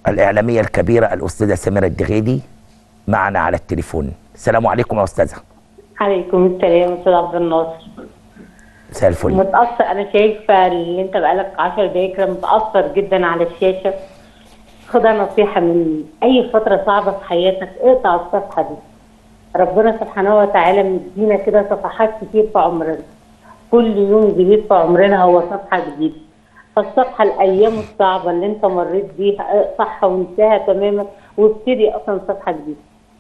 الإعلامية الكبيرة الأستاذة سميرة الدغيدي معنا على التليفون السلام عليكم يا أستاذة عليكم السلام استاذ عبد الناصر مساء الفل متأثر أنا شايفة اللي أنت بقالك 10 دقايق كده متأثر جدا على الشاشة خدها نصيحة من أي فترة صعبة في حياتك اقطع الصفحة دي ربنا سبحانه وتعالى مدينا كده صفحات كتير في عمرنا كل يوم جديد في عمرنا هو صفحة جديدة فالصفحة الأيام الصعبة اللي أنت مريت بيها اقطعها وانساها تماما وابتدي أصلا صفحة جديدة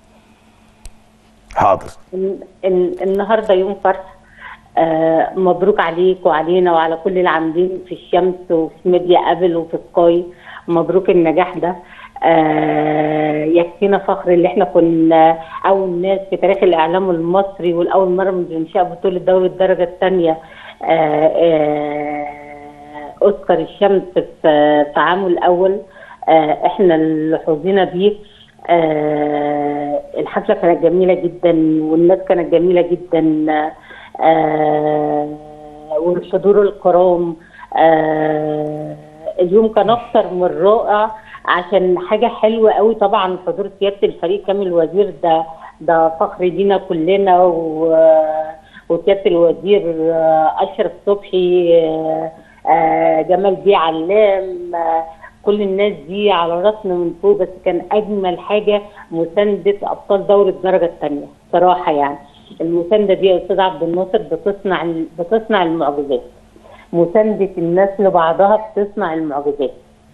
حاضر ال- ال- النهارده يوم فرح آه مبروك عليك وعلينا وعلى كل العاملين في الشمس وفي ميديا ابل وفي سكاي مبروك النجاح ده آه يكفينا فخر اللي احنا كنا اول ناس في تاريخ الاعلام المصري والاول مره من انشاء بطوله دوري الدرجه الثانيه آه آه اوسكار الشمس في في عامه الاول آه احنا اللي حظينا بيه آه الحفله كانت جميله جدا والناس كانت جميله جدا آه والحضور الكرام آه اليوم كان اكثر من رائع عشان حاجه حلوه قوي طبعا حضور سياده الفريق كامل الوزير ده ده فخر لينا كلنا و- وسياده الوزير آه، اشرف صبحي آه، آه، جمال بيه علام آه، كل الناس دي على راسنا من فوق بس كان اجمل حاجه مسانده ابطال دوري الدرجه الثانيه صراحه يعني المسانده دي يا استاذ عبد الناصر بتصنع بتصنع المعجزات مسانده الناس لبعضها بتصنع المعجزات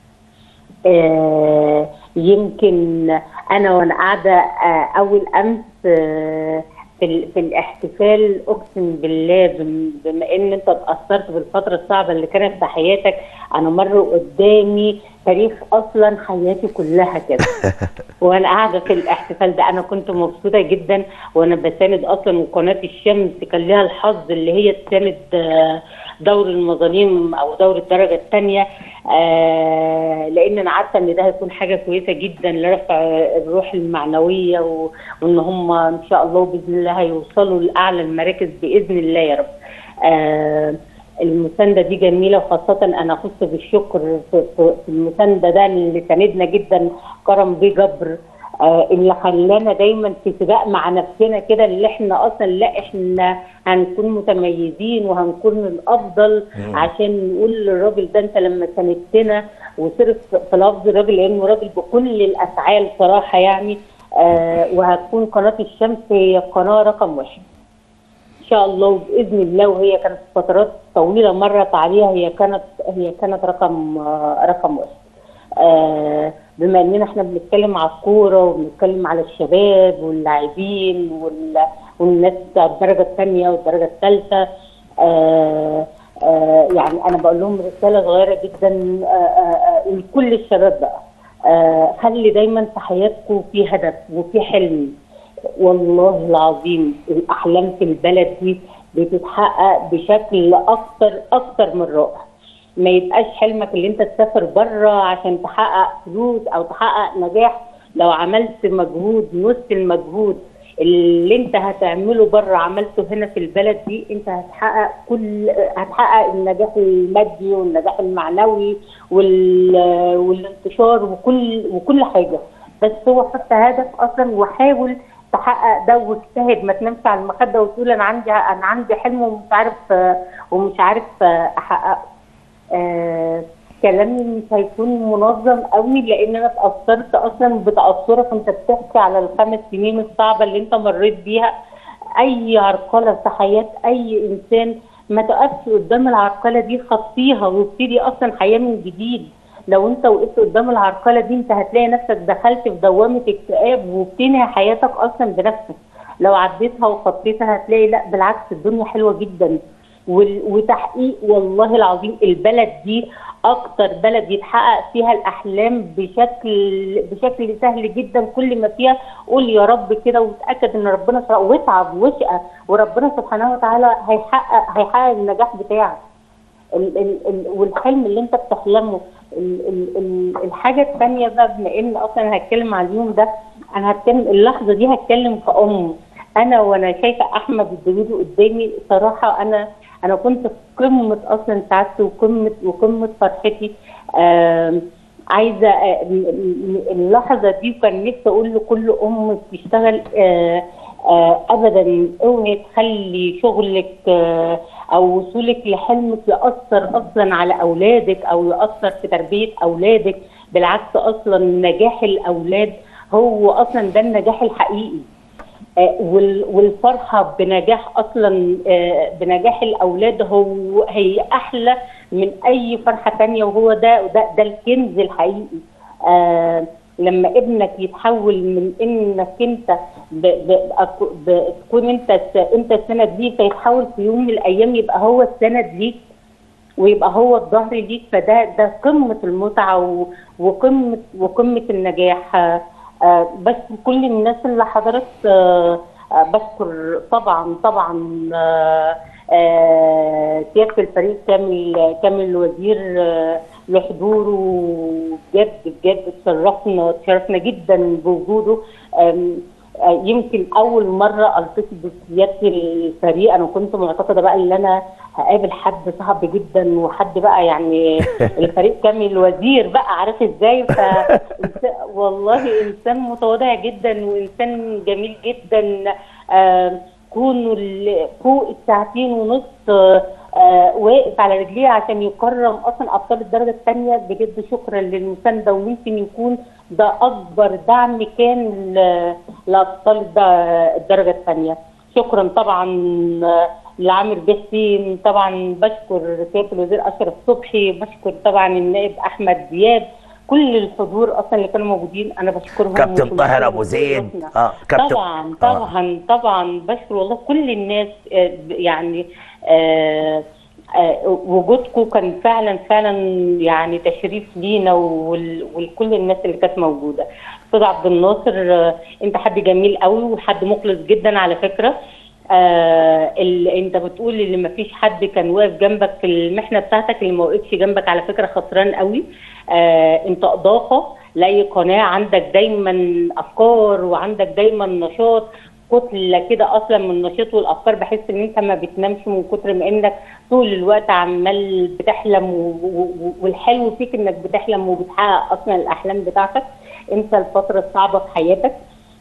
آه، يمكن انا وانا قاعده آه، اول امس آه، في ال- في الاحتفال اقسم بالله بم- بما ان انت اتاثرت بالفتره الصعبه اللي كانت في حياتك انا مر قدامي تاريخ اصلا حياتي كلها كده وانا قاعده في الاحتفال ده انا كنت مبسوطه جدا وانا بساند اصلا قناه الشمس كان ليها الحظ اللي هي تساند آه، دور المظالم او دور الدرجه الثانيه آه لان انا عارفه ان ده هيكون حاجه كويسه جدا لرفع الروح المعنويه و- وان هم ان شاء الله باذن الله هيوصلوا لاعلى المراكز باذن الله يا رب. آه المسانده دي جميله وخاصه انا اخص بالشكر في, في في المسانده ده اللي ساندنا جدا كرم بيه جبر آه اللي خلانا دايما في سباق مع نفسنا كده اللي احنا اصلا لا احنا هنكون متميزين وهنكون الافضل عشان نقول للراجل ده انت لما ساندتنا وصرف في لفظ الراجل لانه راجل بكل الافعال صراحه يعني آه وهتكون قناه الشمس هي القناه رقم واحد ان شاء الله وباذن الله وهي كانت فترات طويله مرت عليها هي كانت هي كانت رقم آه، رقم واحد آه، بما اننا احنا بنتكلم على الكوره وبنتكلم على الشباب واللاعبين وال- والناس بتاع الدرجه الثانيه والدرجه الثالثه آه، آه، يعني انا بقول لهم رساله صغيره جدا آه، آه، آه، لكل الشباب بقى آه، خلي دايما في حياتكم في هدف وفي حلم والله العظيم الاحلام في البلد دي بتتحقق بشكل اكتر اكتر من رائع ما يبقاش حلمك اللي انت تسافر بره عشان تحقق فلوس او تحقق نجاح لو عملت مجهود نص المجهود اللي انت هتعمله بره عملته هنا في البلد دي انت هتحقق كل هتحقق النجاح المادي والنجاح المعنوي وال... والانتشار وكل وكل حاجه بس هو حط هدف اصلا وحاول تحقق ده واجتهد ما تنامش على المخده وتقول انا عندي انا عندي حلم ومش عارف ومش عارف احققه آه كلامي مش هيكون منظم قوي لان انا اتاثرت اصلا بتاثرك انت بتحكي على الخمس سنين الصعبه اللي انت مريت بيها اي عرقله في حياه اي انسان ما تقفش قدام العرقله دي خطيها وابتدي اصلا حياه من جديد لو انت وقفت قدام العرقله دي انت هتلاقي نفسك دخلت في دوامه اكتئاب وبتنهي حياتك اصلا بنفسك لو عديتها وخطيتها هتلاقي لا بالعكس الدنيا حلوه جدا وتحقيق والله العظيم البلد دي اكتر بلد يتحقق فيها الاحلام بشكل بشكل سهل جدا كل ما فيها قول يا رب كده وتاكد ان ربنا سبحانه واتعب واشقى وربنا سبحانه وتعالى هيحقق هيحقق النجاح بتاعك ال ال ال والحلم اللي انت بتحلمه ال ال ال الحاجه الثانيه بقى بما ان اصلا هتكلم على اليوم ده انا هتكلم اللحظه دي هتكلم كأم انا وانا شايفه احمد الدويدي قدامي صراحه انا انا كنت في قمه اصلا سعادتي وقمه وقمه فرحتي عايزه آه، م- م- اللحظه دي كان نفسي اقول لكل ام بتشتغل آه، آه، ابدا اوعي تخلي شغلك آه، او وصولك لحلمك ياثر اصلا على اولادك او ياثر في تربيه اولادك بالعكس اصلا نجاح الاولاد هو اصلا ده النجاح الحقيقي آه، وال- والفرحه بنجاح اصلا آه، بنجاح الاولاد هو هي احلى من اي فرحه تانية وهو ده ده, ده الكنز الحقيقي آه لما ابنك يتحول من انك انت ب ب أك- ب تكون انت الس- انت السند ليه فيتحول في يوم من الايام يبقى هو السند ليك ويبقى هو الظهر ليك فده ده قمه المتعه و- وقمه وقمه النجاح آه، آه، بس كل الناس اللي حضرت آه، آه، بشكر طبعا طبعا آه، آه، سياده الفريق كامل كامل الوزير آه، لحضوره بجد بجد تشرفنا تشرفنا جدا بوجوده آم، آه، يمكن اول مره التقي بسياده الفريق انا كنت معتقده بقى ان انا هقابل حد صعب جدا وحد بقى يعني الفريق كامل وزير بقى عارف ازاي ف والله انسان متواضع جدا وانسان جميل جدا آه، كونه ال- فوق الساعتين ونص آه، آه، واقف على رجليه عشان يكرم اصلا ابطال الدرجه الثانيه بجد شكرا للمسانده ويمكن يكون ده اكبر دعم كان ل- لابطال الد- الدرجه الثانيه شكرا طبعا آه، لعامر بحسين طبعا بشكر سياده الوزير اشرف صبحي بشكر طبعا النائب احمد دياب كل الحضور اصلا اللي كانوا موجودين انا بشكرهم كابتن وكلهم طاهر ابو زيد ضيوفنا. اه كابتن طبعا آه. طبعا طبعا بشكر والله كل الناس آه، يعني آه، آه، وجودكم كان فعلا فعلا يعني تشريف لينا وال- ولكل الناس اللي كانت موجوده استاذ عبد الناصر آه، انت حد جميل قوي وحد مخلص جدا على فكره آه اللي انت بتقول اللي ما فيش حد كان واقف جنبك في المحنه بتاعتك اللي ما وقفش جنبك على فكره خسران قوي آه انت اضافه لاي قناه عندك دايما افكار وعندك دايما نشاط كتله كده اصلا من النشاط والافكار بحس ان انت ما بتنامش من كتر ما انك طول الوقت عمال بتحلم و- و- والحلو فيك انك بتحلم وبتحقق اصلا الاحلام بتاعتك انت الفتره الصعبه في حياتك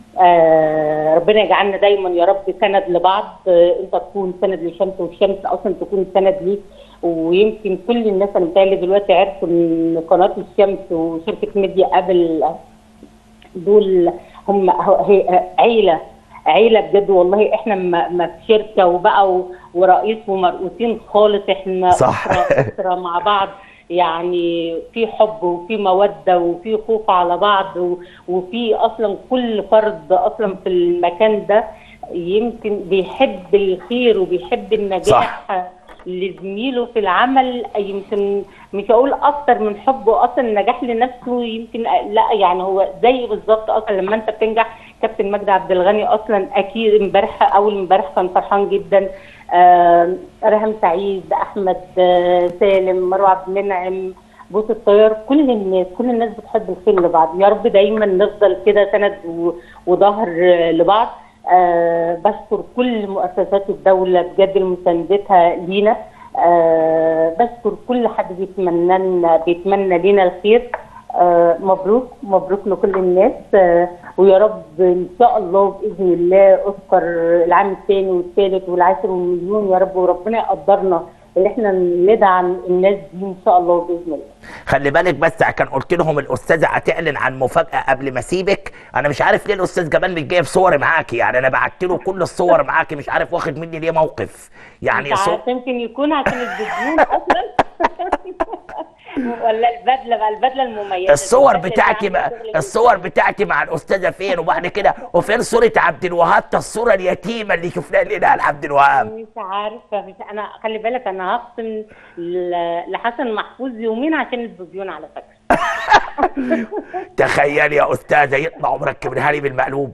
آه ربنا يجعلنا دايما يا رب سند لبعض آه انت تكون سند لشمس والشمس اصلا تكون سند ليك ويمكن كل الناس انا متهيألي دلوقتي عرفوا ان قناه الشمس وشركه ميديا ابل دول هم هي عيله عيله بجد والله احنا ما ما في شركه وبقى و- ورئيس ومرؤوسين خالص احنا صح. أسرة, اسره مع بعض يعني في حب وفي موده وفي خوف على بعض و- وفي اصلا كل فرد اصلا في المكان ده يمكن بيحب الخير وبيحب النجاح لزميله في العمل يمكن مش هقول اكتر من حبه اصلا النجاح لنفسه يمكن لا يعني هو زي بالظبط اصلا لما انت بتنجح كابتن مجدي عبد الغني اصلا اكيد امبارح اول امبارح كان فرحان جدا آه ريهام سعيد احمد آه سالم مروه عبد المنعم بوس الطيار كل الناس كل الناس بتحب الخير لبعض يا رب دايما نفضل كده سند و- وظهر آه، لبعض آه بشكر كل مؤسسات الدولة بجد مساندتها لينا آه بشكر كل حد بيتمنى لنا بيتمنى لينا الخير آه مبروك مبروك لكل الناس آه ويا رب ان شاء الله باذن الله اذكر العام الثاني والثالث والعاشر والمليون يا رب وربنا يقدرنا ان احنا ندعم الناس دي ان شاء الله باذن الله خلي بالك بس كان قلت لهم الاستاذه هتعلن عن مفاجاه قبل ما اسيبك انا مش عارف ليه الاستاذ جمال مش جايب صوري معاكي يعني انا بعت له كل الصور معاكي مش عارف واخد مني ليه موقف يعني مش صور عارفه يمكن يكون عشان الديون اصلا ولا البدله بقى البدله المميزه الصور البدلة بتاعتي اللي بقى عاملة شغل الصور بتاعتي مع الاستاذه فين وبعد كده وفين صوره عبد الوهاب الصوره اليتيمه اللي شفناها لنا على عبد الوهاب مش عارفه مش انا خلي بالك انا هخصم ل- لحسن محفوظ يومين عشان الديون على فكره تخيل يا استاذه يطلع مركبينها لي بالمقلوب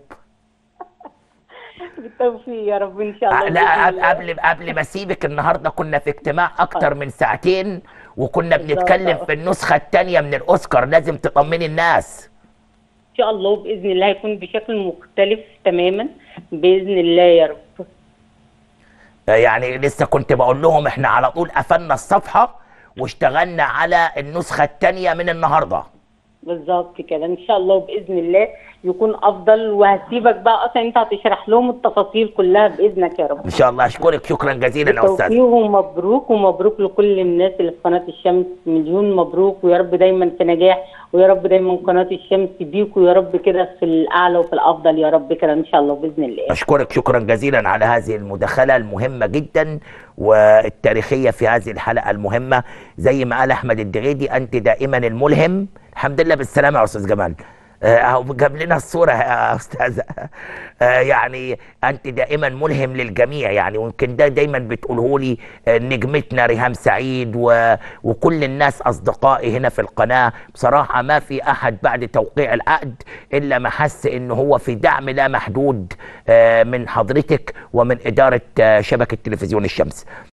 بالتوفيق يا رب ان شاء الله لا بإذن الله. قبل قبل ما اسيبك النهارده كنا في اجتماع اكتر من ساعتين وكنا بالظبط. بنتكلم في النسخه الثانيه من الاوسكار لازم تطمني الناس ان شاء الله باذن الله هيكون بشكل مختلف تماما باذن الله يا رب يعني لسه كنت بقول لهم احنا على طول قفلنا الصفحه واشتغلنا على النسخه الثانيه من النهارده بالظبط كده ان شاء الله باذن الله يكون افضل وهسيبك بقى اصلا انت هتشرح لهم التفاصيل كلها باذنك يا رب ان شاء الله اشكرك شكرا جزيلا يا استاذ بالتوفيق ومبروك ومبروك لكل الناس اللي في قناه الشمس مليون مبروك ويا رب دايما في نجاح ويا رب دايما قناه الشمس بيكوا يا رب كده في الاعلى وفي الافضل يا رب كده ان شاء الله باذن الله أشكرك شكرا جزيلا على هذه المداخلة المهمة جدا والتاريخية في هذه الحلقة المهمة زي ما قال أحمد الدغيدي أنت دائما الملهم الحمد لله بالسلامة يا أستاذ جمال آه، اهو جاب لنا الصورة يا أستاذة آه، يعني أنت دائما ملهم للجميع يعني ويمكن ده دايما بتقوله لي آه، نجمتنا ريهام سعيد و... وكل الناس أصدقائي هنا في القناة بصراحة ما في أحد بعد توقيع العقد إلا ما حس إن هو في دعم لا محدود آه، من حضرتك ومن إدارة آه، شبكة تلفزيون الشمس